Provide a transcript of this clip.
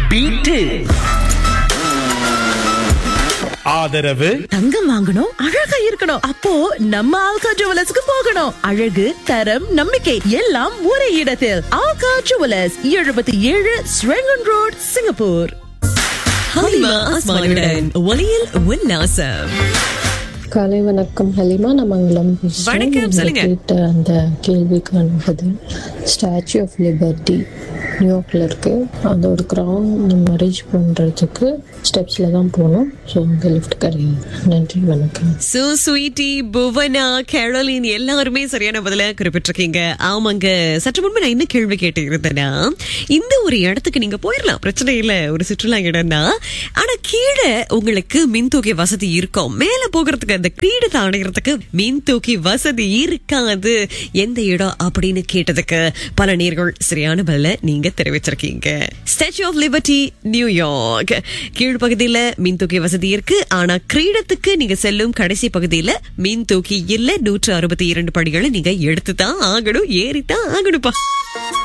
Beat ஆதரவு தங்கம் வாங்கணும் அழகா இருக்கணும் அப்போ நம்ம ஆல்கா ஜுவலர்ஸ்க்கு போகணும் அழகு தரம் நம்பிக்கை எல்லாம் ஒரே இடத்தில் ஆல்கா ஜுவலர்ஸ் எழுபத்தி ஏழு ஸ்ரெங்கன் ரோட் சிங்கப்பூர் ஹலிமா அஸ்மானுடன் ஒளியில் உல்லாசம் காலை வணக்கம் ஹலிமா நான் மங்களம் பேசுறேன். வணக்கம், நீங்க சொல்லுங்க. கேட்ட அந்த கேள்விக்கான பதில் ஸ்டாச்சு ஆஃப் லிபர்ட்டி நியூயார்க்ல இருக்கு அதோட கிரவுண்ட் நம்ம ரீச் பண்றதுக்கு ஸ்டெப்ஸ்ல தான் போகணும் ஸோ அங்கே லிஃப்ட் கிடையாது நன்றி வணக்கம் சோ ஸ்வீட்டி புவனா கேரளின் எல்லாருமே சரியான பதில குறிப்பிட்டிருக்கீங்க ஆமாங்க சற்று முன்பு நான் என்ன கேள்வி கேட்டு இருந்தேன்னா இந்த ஒரு இடத்துக்கு நீங்க போயிடலாம் பிரச்சனை இல்ல ஒரு சுற்றுலா இடம்னா ஆனா கீழே உங்களுக்கு மின் தூக்கி வசதி இருக்கும் மேல போகிறதுக்கு அந்த கீழே தாண்டுகிறதுக்கு மின் தூக்கி வசதி இருக்காது எந்த இடம் அப்படின்னு கேட்டதுக்கு பல நேர்கள் சரியான பதில நீங்க தெரிவிச்சிருக்கீங்க ஸ்டாச்சு ஆஃப் லிபர்ட்டி நியூயார்க் கீழ்ப்பகுதியில மின் தூக்கி வசதி இருக்கு ஆனா கிரீடத்துக்கு நீங்க செல்லும் கடைசி பகுதியில மின் தூக்கி இல்ல நூற்று அறுபத்தி இரண்டு படிகளை நீங்க எடுத்து தான் ஆகணும் ஏறித்தான் ஆகணும்ப்பா